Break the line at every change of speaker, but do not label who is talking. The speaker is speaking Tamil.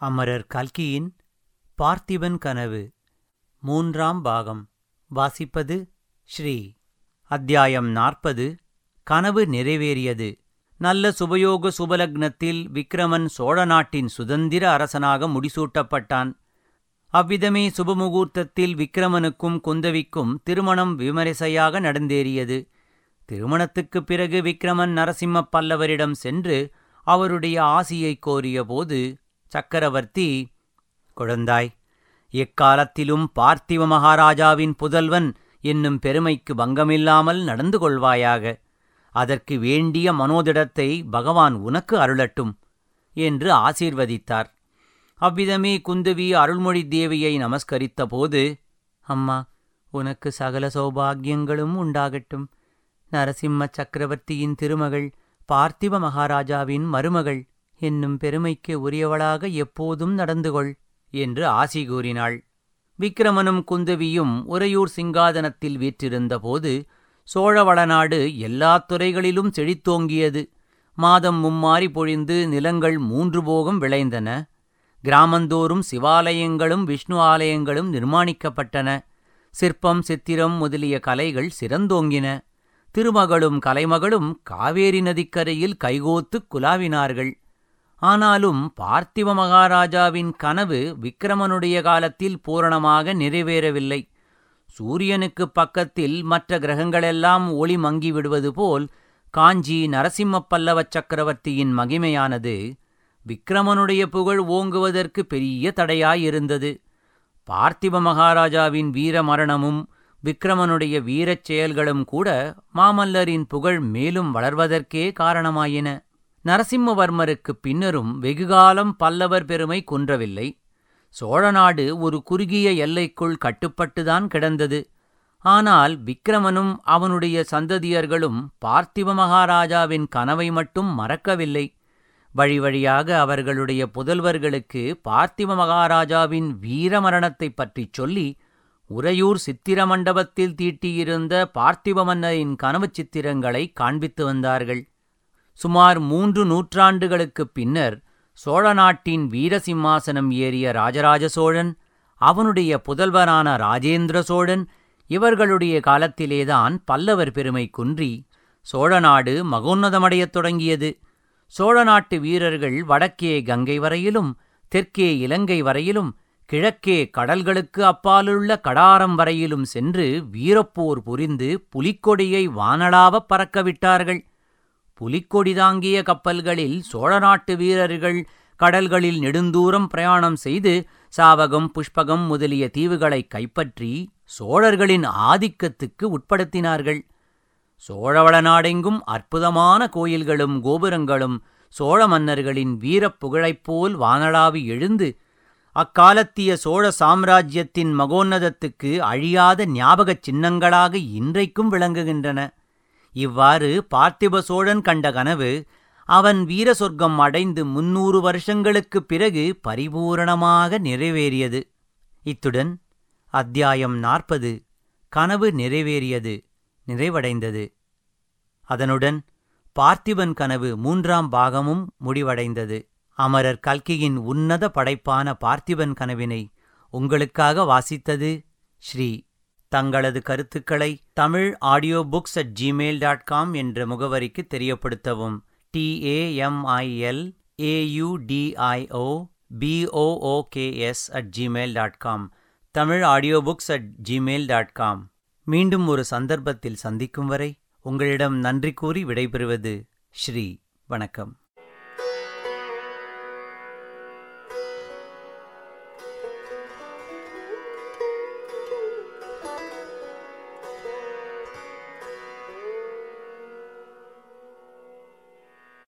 அமரர் கல்கியின் பார்த்திபன் கனவு மூன்றாம் பாகம் வாசிப்பது ஸ்ரீ அத்தியாயம் நாற்பது கனவு நிறைவேறியது நல்ல சுபயோக சுபலக்னத்தில் விக்கிரமன் சோழ நாட்டின் சுதந்திர அரசனாக முடிசூட்டப்பட்டான் அவ்விதமே சுபமுகூர்த்தத்தில் விக்கிரமனுக்கும் குந்தவிக்கும் திருமணம் விமரிசையாக நடந்தேறியது திருமணத்துக்குப் பிறகு விக்கிரமன் நரசிம்ம பல்லவரிடம் சென்று அவருடைய ஆசியைக் கோரியபோது சக்கரவர்த்தி குழந்தாய் எக்காலத்திலும் பார்த்திவ மகாராஜாவின் புதல்வன் என்னும் பெருமைக்கு பங்கமில்லாமல் நடந்து கொள்வாயாக அதற்கு வேண்டிய மனோதிடத்தை பகவான் உனக்கு அருளட்டும் என்று ஆசீர்வதித்தார் அவ்விதமே குந்தவி அருள்மொழி தேவியை நமஸ்கரித்தபோது அம்மா உனக்கு சகல சௌபாகியங்களும் உண்டாகட்டும் நரசிம்ம சக்கரவர்த்தியின் திருமகள் பார்த்திப மகாராஜாவின் மருமகள் என்னும் பெருமைக்கு உரியவளாக எப்போதும் நடந்து கொள் என்று ஆசி கூறினாள் விக்கிரமனும் குந்தவியும் உறையூர் சிங்காதனத்தில் வீற்றிருந்தபோது சோழவளநாடு எல்லாத் துறைகளிலும் செழித்தோங்கியது மாதம் மும்மாறி பொழிந்து நிலங்கள் மூன்று போகம் விளைந்தன கிராமந்தோறும் சிவாலயங்களும் விஷ்ணு ஆலயங்களும் நிர்மாணிக்கப்பட்டன சிற்பம் சித்திரம் முதலிய கலைகள் சிறந்தோங்கின திருமகளும் கலைமகளும் காவேரி நதிக்கரையில் கைகோத்துக் குலாவினார்கள் ஆனாலும் பார்த்திவ மகாராஜாவின் கனவு விக்கிரமனுடைய காலத்தில் பூரணமாக நிறைவேறவில்லை சூரியனுக்குப் பக்கத்தில் மற்ற கிரகங்களெல்லாம் ஒளி மங்கி விடுவது போல் காஞ்சி நரசிம்ம பல்லவ சக்கரவர்த்தியின் மகிமையானது விக்கிரமனுடைய புகழ் ஓங்குவதற்கு பெரிய தடையாயிருந்தது பார்த்திப மகாராஜாவின் வீர மரணமும் விக்கிரமனுடைய வீரச் செயல்களும் கூட மாமல்லரின் புகழ் மேலும் வளர்வதற்கே காரணமாயின நரசிம்மவர்மருக்குப் பின்னரும் வெகுகாலம் பல்லவர் பெருமை குன்றவில்லை சோழநாடு ஒரு குறுகிய எல்லைக்குள் கட்டுப்பட்டுதான் கிடந்தது ஆனால் விக்கிரமனும் அவனுடைய சந்ததியர்களும் பார்த்திப மகாராஜாவின் கனவை மட்டும் மறக்கவில்லை வழி வழியாக அவர்களுடைய புதல்வர்களுக்கு பார்த்திப மகாராஜாவின் வீரமரணத்தைப் பற்றிச் சொல்லி உறையூர் சித்திர மண்டபத்தில் தீட்டியிருந்த பார்த்திப மன்னரின் கனவுச் சித்திரங்களை காண்பித்து வந்தார்கள் சுமார் மூன்று நூற்றாண்டுகளுக்குப் பின்னர் சோழ நாட்டின் வீரசிம்மாசனம் ஏறிய ராஜராஜ சோழன் அவனுடைய புதல்வரான ராஜேந்திர சோழன் இவர்களுடைய காலத்திலேதான் பல்லவர் பெருமை குன்றி சோழநாடு மகோன்னதமடையத் தொடங்கியது சோழ நாட்டு வீரர்கள் வடக்கே கங்கை வரையிலும் தெற்கே இலங்கை வரையிலும் கிழக்கே கடல்களுக்கு அப்பாலுள்ள கடாரம் வரையிலும் சென்று வீரப்போர் புரிந்து புலிக்கொடியை வானளாவப் பறக்கவிட்டார்கள் புலிக்கொடி தாங்கிய கப்பல்களில் சோழ நாட்டு வீரர்கள் கடல்களில் நெடுந்தூரம் பிரயாணம் செய்து சாவகம் புஷ்பகம் முதலிய தீவுகளை கைப்பற்றி சோழர்களின் ஆதிக்கத்துக்கு உட்படுத்தினார்கள் சோழவள நாடெங்கும் அற்புதமான கோயில்களும் கோபுரங்களும் சோழ மன்னர்களின் வீரப் புகழைப்போல் வானளாவி எழுந்து அக்காலத்திய சோழ சாம்ராஜ்யத்தின் மகோன்னதத்துக்கு அழியாத ஞாபகச் சின்னங்களாக இன்றைக்கும் விளங்குகின்றன இவ்வாறு பார்த்திப சோழன் கண்ட கனவு அவன் வீர சொர்க்கம் அடைந்து முன்னூறு வருஷங்களுக்குப் பிறகு பரிபூரணமாக நிறைவேறியது இத்துடன் அத்தியாயம் நாற்பது கனவு நிறைவேறியது நிறைவடைந்தது அதனுடன் பார்த்திபன் கனவு மூன்றாம் பாகமும் முடிவடைந்தது அமரர் கல்கியின் உன்னத படைப்பான பார்த்திபன் கனவினை உங்களுக்காக வாசித்தது ஸ்ரீ தங்களது கருத்துக்களை Tamil audio books at Gmail dot com என்ற முகவரிக்கு தெரியப்படுத்தவும் T A M I L A U D I O B O O K S at Gmail dot com Tamil audio books at Gmail dot com மீண்டும் ஒரு சந்தர்ப்பத்தில் சந்திக்கும் வரை உங்களிடம் நன்றி கூறி விடைபெறுவது ஸ்ரீ வணக்கம்